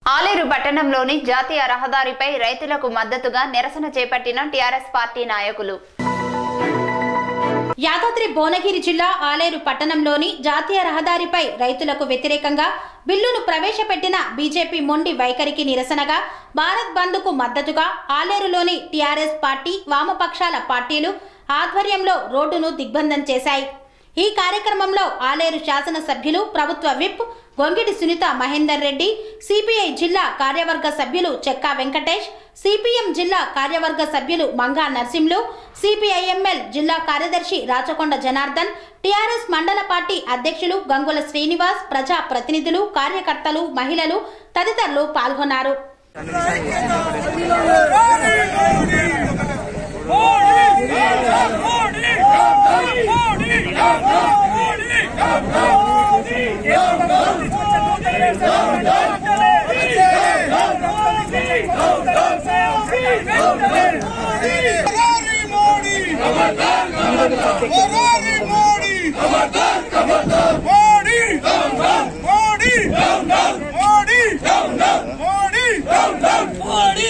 ఆలేరు పట్టణంలోని జాతీయ రహదారిపై రైతులకు మద్దతుగా నిరసన చేపట్టిన టీఆర్ఎస్ పార్టీ నాయకులు యాదాద్రి భువనగిరి జిల్లా ఆలేరు పట్టణంలోని జాతీయ రహదారిపై రైతులకు వ్యతిరేకంగా బిల్లును ప్రవేశపెట్టిన బీజేపీ మొండి వైఖరికి నిరసనగా భారత్ బంద్కు మద్దతుగా ఆలేరులోని టీఆర్ఎస్ పార్టీ వామపక్షాల పార్టీలు ఆధ్వర్యంలో రోడ్డును దిగ్బంధం చేశాయి ఈ కార్యక్రమంలో ఆలేరు శాసనసభ్యులు ప్రభుత్వ విప్ గొంగిడి సునీత మహేందర్ రెడ్డి సిపిఐ జిల్లా కార్యవర్గ సభ్యులు చెక్కా వెంకటేష్ సిపిఎం జిల్లా కార్యవర్గ సభ్యులు మంగా నర్సింలు సిపిఐఎంఎల్ జిల్లా కార్యదర్శి రాచకొండ జనార్దన్ టిఆర్ఎస్ మండల పార్టీ అధ్యక్షులు గంగుల శ్రీనివాస్ ప్రజా ప్రతినిధులు కార్యకర్తలు మహిళలు తదితరులు పాల్గొన్నారు Ferrari Modi! Ferrari Modi! Modi! Modi! Modi!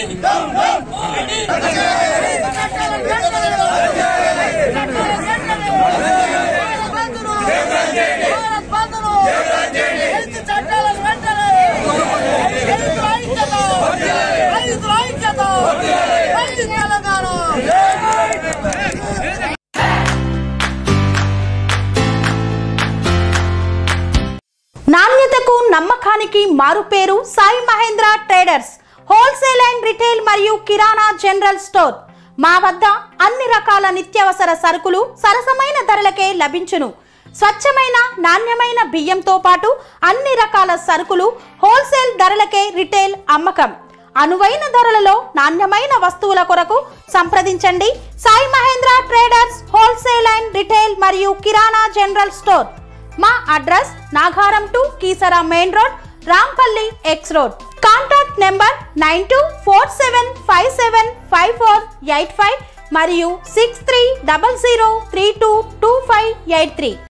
Telangana నాణ్యతకు నమ్మకానికి మారుపేరు Sai Mahendra traders wholesale and retail మరియు కిరాణా జనరల్ స్టోర్ మా వద్ద అన్ని రకాల నిత్యావసర సరుకులు సరసమైన ధరలకే లభించును స్వచ్ఛమైన నాణ్యమైన బియ్యంతో పాటు అన్ని రకాల సరుకులు హోల్సేల్ ధరలకే రిటైల్ అమ్మకం అనువైన ధరలలో నాణ్యమైన వస్తువుల కొరకు సంప్రదించండి Sai Mahendra traders wholesale and retail మరియు కిరాణా జనరల్ స్టోర్ మా address Nagaram to Keesara main road Rampalli X road contact number nine two four seven five seven five four eight five మరియు six three double zero three two two five eight three